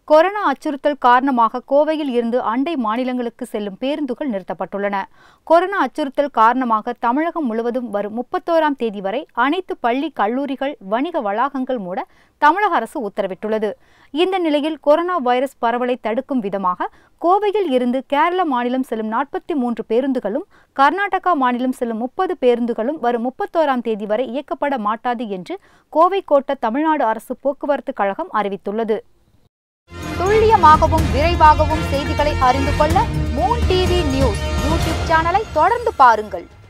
corona அச்சுறுத்தல் காரணமாக கோவையில் இருந்து அண்டை மாநிலங்களுக்கு செல்லும் பேருந்துகள் நிறுத்தப்பட்டுள்ளன கொரோனா அச்சுறுத்தல் காரணமாக தமிழகம் முழுவதும் வரும் முப்பத்தோராம் தேதி வரை அனைத்து பள்ளி கல்லூரிகள் வணிக வளாகங்கள் மூட தமிழக அரசு உத்தரவிட்டுள்ளது இந்த நிலையில் கொரோனா வைரஸ் பரவலை தடுக்கும் விதமாக கோவையில் இருந்து கேரள மாநிலம் செல்லும் நாற்பத்தி மூன்று பேருந்துகளும் கர்நாடகா மாநிலம் செல்லும் முப்பது பேருந்துகளும் வரும் முப்பத்தோராம் தேதி வரை இயக்கப்பட மாட்டாது என்று கோவை கோட்ட தமிழ்நாடு அரசு போக்குவரத்து கழகம் அறிவித்துள்ளது துல்லியமாகவும் விரைவாகவும் செய்திகளை அறிந்து கொள்ள மூன் டிவி நியூஸ் யூடியூப் சேனலை தொடர்ந்து பாருங்கள்